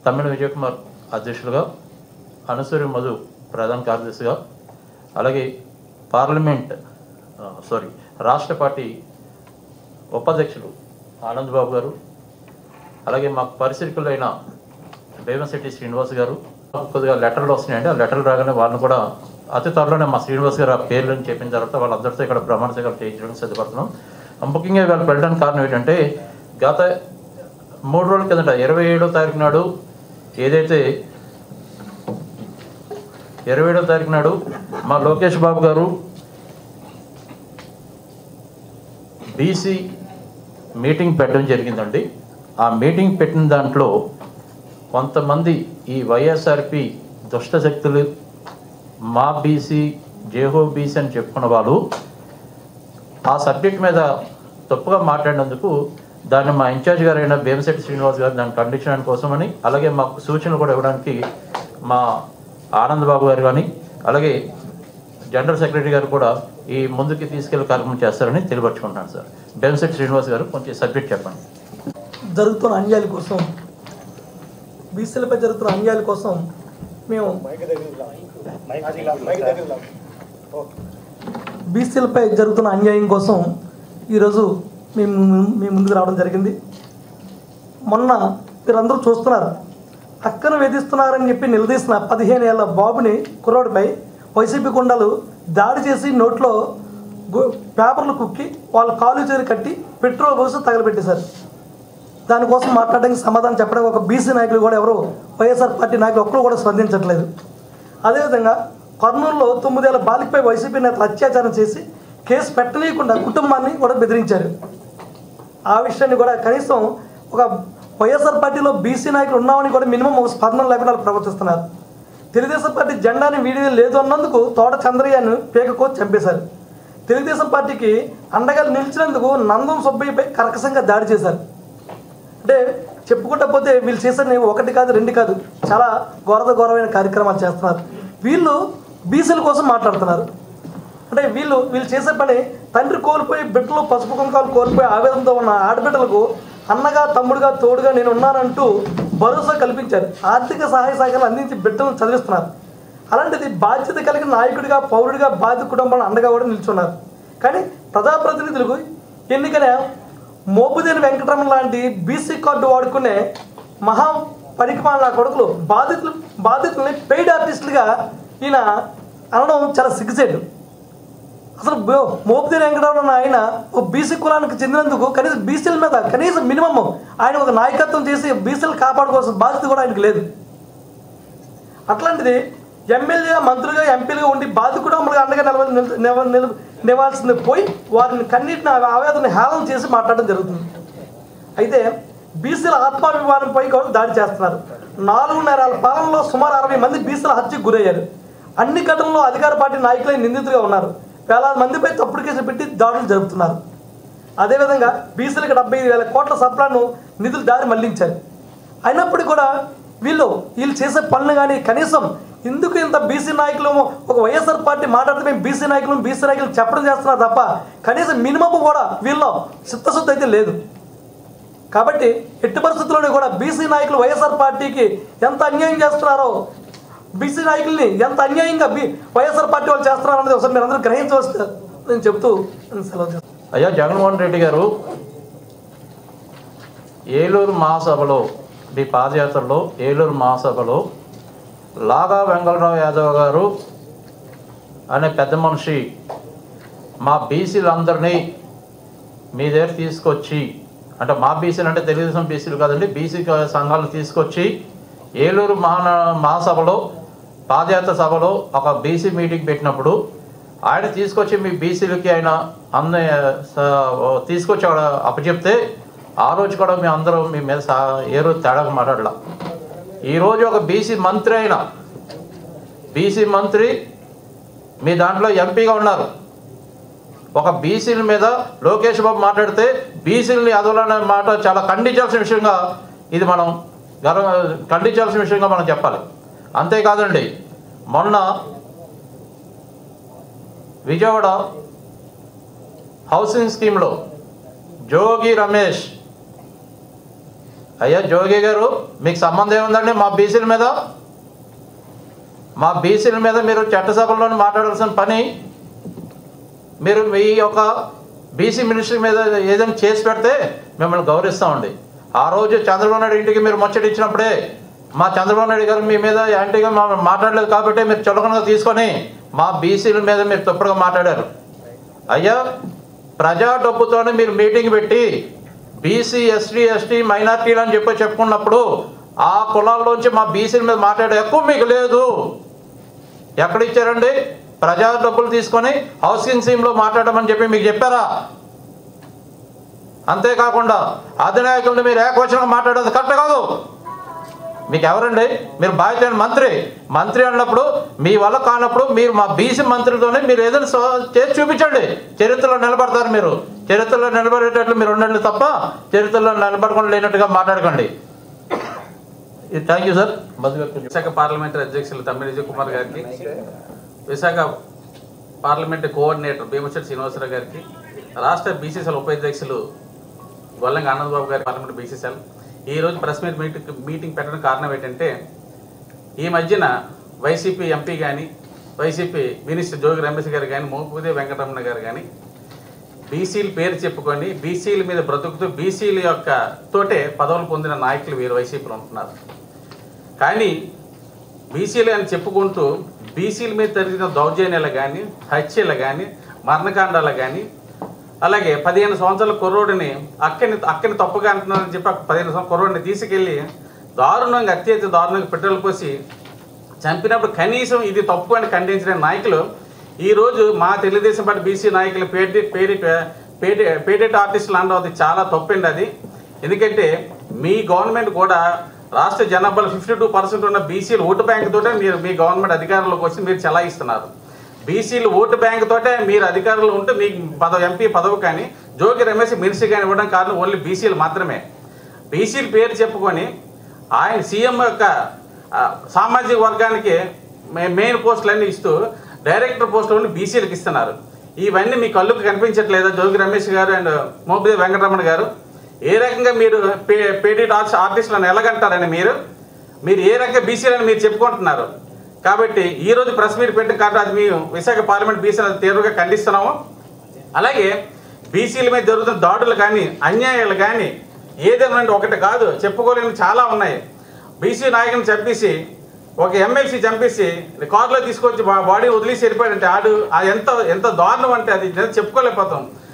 తమిళ విజయకుమార్ అధ్యక్షులుగా అనసూరి మధు ప్రధాన కార్యదర్శిగా అలాగే పార్లమెంట్ ఆ, సారీ రాష్ట్ర పార్టీ ఉపాధ్యక్షులు ఆనంద్ బాబు గారు అలాగే మాకు పరిశీలకులైన భీమశెట్టి శ్రీనివాస్ గారు కొద్దిగా లెటర్లు వస్తున్నాయండి ఆ లెటర్లు రాగానే వాళ్ళని కూడా అతి త్వరలోనే మా శ్రీనివాస్ గారు ఆ పేర్లను చెప్పిన తర్వాత వాళ్ళందరితో ఇక్కడ ప్రమాణ స్వీకారం చేయించడానికి సిద్ధపడుతున్నాం ఆ, ముఖ్యంగా వీళ్ళు వెళ్ళడానికి కారణం ఏంటంటే గత మూడు రోజుల కిందట ఇరవై ఏడో తారీఖు నాడు ఏదైతే ఇరవై ఏడో తారీఖు నాడు మా లోకేష్ బాబు గారు బీసీ మీటింగ్ పెట్టడం జరిగిందండి ఆ మీటింగ్ పెట్టిన దాంట్లో కొంతమంది ఈ వైఎస్ఆర్పి దుష్ట శక్తులు మా బీసీ జేహో బీసీ అని చెప్పుకున్న వాళ్ళు ఆ సబ్జెక్ట్ మీద తప్పుగా మాట్లాడినందుకు దాన్ని మా ఇన్ఛార్జ్ గారు అయిన భీమశెట్టి శ్రీనివాస్ గారు దాన్ని ఖండించడానికి కోసమని అలాగే మాకు సూచనలు కూడా ఇవ్వడానికి మా ఆనంద్ బాబు గారు కానీ అలాగే జనరల్ సెక్రటరీ గారు కూడా ఈ ముందుకి తీసుకెళ్లే కార్యక్రమం చేస్తారని తెలియపరుచుకుంటున్నాను సార్ భీమశెట్టి శ్రీనివాస్ గారు కొంచెం సబ్జెక్ట్ చెప్పండి జరుగుతున్న అన్యాయాల కోసం బీసీలపై జరుగుతున్న అన్యాయాల కోసం మేము బీసీలపై జరుగుతున్న అన్యాయం కోసం ఈరోజు మేము మీ ముందుకు రావడం జరిగింది మొన్న మీరందరూ చూస్తున్నారు అక్కను వేధిస్తున్నారని చెప్పి నిలదీసిన పదిహేను ఏళ్ళ బాబుని కుర్రోడిపై వైసీపీ గుండాలు దాడి చేసి నోట్లో గు- పేపర్లు కుక్కి వాళ్ళ కాలు చేరి కట్టి పెట్రోల్ పోసి తగలబెట్టేశారు దానికోసం మాట్లాడడానికి సమాధానం చెప్పడానికి ఒక బీసీ నాయకులు కూడా ఎవరు వైఎస్ఆర్ పార్టీ నాయకులు ఒక్కరు కూడా స్పందించట్లేదు అదేవిధంగా కర్నూలులో తొమ్మిదేళ్ల బాలికపై వైసీపీ నేతలు అత్యాచారం చేసి కేసు పెట్టనీయకుండా కుటుంబాన్ని కూడా బెదిరించారు ఆ విషయాన్ని కూడా కనీసం ఒక వైఎస్ఆర్ పార్టీలో బీసీ నాయకులు ఉన్నామని కూడా మినిమం ఒక స్పందన లేకుండా వాళ్ళు ప్రవర్తిస్తున్నారు తెలుగుదేశం పార్టీ జెండాని వీడియో లేదు అన్నందుకు తోట చంద్రయ్యను పేకకోసి చంపేశారు తెలుగుదేశం పార్టీకి అండగా నిలిచినందుకు నందం సుబ్బయ్యపై కర్కశంగా దాడి చేశారు అంటే చెప్పుకుంటా పోతే వీళ్ళు చేసిన ఒకటి కాదు రెండు కాదు చాలా ఘోరత ఘోరమైన కార్యక్రమాలు చేస్తున్నారు వీళ్ళు బీసీల కోసం మాట్లాడుతున్నారు అంటే వీళ్ళు వీళ్ళు చేసే పని తండ్రి కోల్పోయి బిడ్డలు పసుపు కుంకాలు కోల్పోయి ఆవేదనతో ఉన్న ఆడబిడ్డలకు అన్నగా తమ్ముడుగా తోడుగా నేను ఉన్నానంటూ భరోసా కల్పించారు ఆర్థిక సహాయ సహకారాలు అందించి బిడ్డలను చదివిస్తున్నారు అలాంటిది బాధ్యత కలిగిన నాయకుడిగా పౌరుడిగా బాధ్యత కుటుంబాలను అండగా కూడా నిల్చున్నారు కానీ ప్రజాప్రతినిధులకు ఎన్నికైన మోపుదేని వెంకటరమణ లాంటి బీసీ కార్డు వాడుకునే మహా పనికిమాల నా కొడుకులు బాధితులు బాధితుల్ని పెయిడ్ ఆర్టిస్టులుగా ఈయన అనడం చాలా సిగ్గుసేటు అసలు బో- మోపుదేని వెంకటరమణ ఆయన ఒక బీసీ కులానికి చెందినందుకు కనీసం బీసీల మీద కనీసం మినిమం ఆయన ఒక నాయకత్వం చేసి బీసీలు కాపాడుకోవాల్సిన బాధ్యత కూడా ఆయనకు లేదు అట్లాంటిది ఎమ్మెల్యేగా మంత్రులుగా ఎంపీలుగా ఉండి బాధ కుటుంబాలుగా అండగా నిలవ నిలవ నిలవ నిలవాల్సింది పోయి వారిని కన్నిటిని ఆవేదన హేళన చేసి మాట్లాడడం జరుగుతుంది అయితే బీసీల ఆత్మాభిమానంపై కూడా దాడి చేస్తున్నారు నాలుగున్నర పాలనలో సుమారు అరవై మంది బీసీల హత్యకు గురయ్యారు అన్ని ఘటనలో అధికార పార్టీ నాయకులే నిందితులుగా ఉన్నారు వేలాది మందిపై తప్పుడు కేసులు పెట్టి దాడులు జరుపుతున్నారు అదేవిధంగా బీసీలకు డెబ్బై ఐదు వేల కోట్ల సప్లాను నిధులు దారి మళ్లించారు అయినప్పటికీ కూడా వీళ్ళు వీళ్ళు చేసే పనులు కానీ కనీసం ఎందుకు ఇంత బీసీ నాయకులు ఒక వైఎస్ఆర్ పార్టీ మాట్లాడితే మేము బీసీ నాయకులు బీసీ నాయకులు చెప్పడం చేస్తున్నారు తప్ప కనీసం మినిమం కూడా వీళ్ళు చిత్తశుద్ధి అయితే లేదు కాబట్టి ఎట్టి పరిస్థితుల్లోనే కూడా బీసీ నాయకులు వైఎస్ఆర్ పార్టీకి ఎంత అన్యాయం చేస్తున్నారో బీసీ నాయకుల్ని ఎంత అన్యాయంగా బీ వైఎస్ఆర్ పార్టీ వాళ్ళు చేస్తున్నారో అనేది ఒకసారి మీరు అందరూ గ్రహించవచ్చు నేను చెప్తూ నేను సెలవు చేస్తాను అయ్యా జగన్మోహన్ రెడ్డి గారు ఏలూరు మహాసభలో మీ పాదయాత్రలో ఏలూరు మహాసభలో లాగా వెంగళరావు యాదవ్ గారు అనే పెద్ద మనిషి మా బీసీలందరినీ మీ దగ్గర తీసుకొచ్చి అంటే మా బీసీలు అంటే తెలుగుదేశం బీసీలు కాదండి బీసీ సంఘాలు తీసుకొచ్చి ఏలూరు మహా మహాసభలో పాదయాత్ర సభలో ఒక బీసీ మీటింగ్ పెట్టినప్పుడు ఆయన తీసుకొచ్చి మీ బీసీలకి ఆయన అన్న స- తీసుకొచ్చి అక్కడ అప్పచెప్తే ఆ రోజు కూడా మేము అందరం మీ మీద సా- ఏ రోజు తేడాగా మాట్లాడలా ఈరోజు ఒక బీసీ మంత్రి అయిన బీసీ మంత్రి మీ దాంట్లో ఎంపీగా ఉన్నారు ఒక బీసీల మీద లోకేష్ బాబు మాట్లాడితే బీసీలని అదవులనే మాట చాలా ఖండించాల్సిన విషయంగా ఇది మనం గర్వ ఖండించాల్సిన విషయంగా మనం చెప్పాలి అంతేకాదండి మొన్న విజయవాడ హౌసింగ్ స్కీమ్లో జోగి రమేష్ అయ్యా జోగి గారు మీకు సంబంధం ఏముందండి మా బీసీల మీద మా బీసీల మీద మీరు చట్టసభల్లోనే మాట్లాడాల్సిన పని మీరు మీ యొక్క బీసీ మినిస్ట్రీ మీద ఏదైనా చేసి పెడితే మిమ్మల్ని గౌరవిస్తామండి ఆ రోజు చంద్రబాబు నాయుడు ఇంటికి మీరు ముచ్చట ఇచ్చినప్పుడే మా చంద్రబాబు నాయుడు గారు మీ మీద యాంటీగా మా మాట్లాడలేదు కాబట్టి మీరు చులకనగా తీసుకొని మా బీసీల మీద మీరు తప్పుడుగా మాట్లాడారు అయ్యా ప్రజా డబ్బుతోనే మీరు మీటింగ్ పెట్టి బీసీ ఎస్టీ ఎస్టీ మైనార్టీలు అని చెప్పి చెప్పుకున్నప్పుడు ఆ కులాల్లోంచి మా బీసీల మీద మాట్లాడే ఎక్కువ మీకు లేదు ఎక్కడ ఇచ్చారండి ప్రజా డబ్బులు తీసుకొని హౌసింగ్ స్కీమ్లో మాట్లాడమని చెప్పి మీకు చెప్పారా అంతేకాకుండా అధినాయకుల్ని మీరు ఏకవచనంగా మాట్లాడేది కరెక్ట్ కాదు మీకు ఎవరండి మీరు బాధ్యత లేని మంత్రి మంత్రి అన్నప్పుడు మీ వల్ల కానప్పుడు మీరు మా బీసీ మంత్రితోనే మీరు ఏదైనా సో- చేసి చూపించండి చరిత్రలో నిలబడతారు మీరు చరిత్రలో నిలబడేటట్లు మీరు ఉండండి తప్ప చరిత్రలో నిలబడకుండా లేనట్టుగా మాట్లాడకండి థ్యాంక్ యూ సార్ మధు గారు కొంచెం. విశాఖ పార్లమెంటరీ అధ్యక్షులు తమ్మిడి విజయ్ కుమార్ గారికి విశాఖ పార్లమెంటరీ కోఆర్డినేటర్ భీమశెట్టి శ్రీనివాసరావు గారికి రాష్ట్ర బీసీసీఎల్ ఉపాధ్యక్షులు గొల్లంగా ఆనందబాబు గారి పార్లమెంట్ బీసీసీఎల్ ఈ రోజు ప్రెస్ మీట్ మీటింగ్ మీటింగ్ పెట్టడానికి కారణం ఏంటంటే ఈ మధ్యన వైసీపీ ఎంపీ కానీ వైసీపీ మినిస్టర్ జోగి రమేష్ గారు కానీ మోపుదే వెంకటరమణ గారు కానీ బీసీల పేరు చెప్పుకొని బీసీల మీద బ్రతుకుతూ బీసీల యొక్క తోటే పదవులు పొందిన నాయకులు వీరు వైసీపీలో ఉంటున్నారు కానీ బీసీలు అని చెప్పుకుంటూ బీసీల మీద జరిగిన దౌర్జన్యాలు కానీ హత్యలు కానీ మరణకాండాలు కానీ అలాగే పదిహేను సంవత్సరాల కుర్రోడిని అక్కని అక్కని తప్పుగా అంటున్నారని చెప్పి ఆ పదిహేను సంవత్సరాల కుర్రోడిని తీసుకెళ్ళి దారుణంగా అత్యధిక దారుణంగా పెట్రోల్ పోసి చంపినప్పుడు కనీసం ఇది తప్పు అని ఖండించిన నాయకులు ఈరోజు మా తెలుగుదేశం పార్టీ బీసీ నాయకులు పేడి పేడి పేడి పేడెట్ ఆర్టిస్టులు అనడం అది చాలా తప్పండి అది ఎందుకంటే మీ గవర్నమెంట్ కూడా రాష్ట్ర జనాభాలో ఫిఫ్టీ టూ పర్సెంట్ ఉన్న బీసీలు ఓటు బ్యాంక్ తోటే మీరు మీ గవర్నమెంట్ అధికారంలోకి వచ్చి మీరు చలాయిస్తున్నారు బీసీలు ఓటు బ్యాంక్ తోటే మీరు అధికారంలో ఉంటే మీకు పదవి ఎంపీ పదవి కానీ జోగి రమేష్ మినిస్టర్ కానీ ఇవ్వడం కారణం ఓన్లీ బీసీలు మాత్రమే బీసీల పేరు చెప్పుకొని ఆయన సీఎం యొక్క ఆ, సామాజిక వర్గానికి మే- మెయిన్ పోస్టులన్నీ ఇస్తూ డైరెక్టర్ పోస్టులు బీసీలకు ఇస్తున్నారు ఇవన్నీ మీ కళ్ళుకు కనిపించట్లేదా జోగి రమేష్ గారు అండ్ మోపిదే వెంకటరమణ గారు ఏ రకంగా మీరు పే పేడెడ్ ఆర్ట్స్ ఆర్టిస్టులను ఎలాగంటారని మీరు మీరు ఏ రకంగా బీసీలని మీరు చెప్పుకుంటున్నారు కాబట్టి ఈ రోజు ప్రెస్ మీట్ పెట్టిన కాబట్టి అది మేము విశాఖ పార్లమెంట్ బీసీలను తీవ్రంగా ఖండిస్తున్నాము అలాగే బీసీల మీద జరుగుతున్న దాడులు కానీ అన్యాయాలు కానీ ఏదైనా ఒకటి కాదు చెప్పుకోలేని చాలా ఉన్నాయి బీసీ నాయకుని చంపేసి ఒక ఎమ్మెల్సీ చంపేసి కారులో తీసుకొచ్చి బా- బాడీ వదిలేసి వెళ్ళిపోయాడంటే ఆడు అది ఎంత ఎంత దారుణం అంటే అది నిజంగా చెప్పుకోలేకపోతాం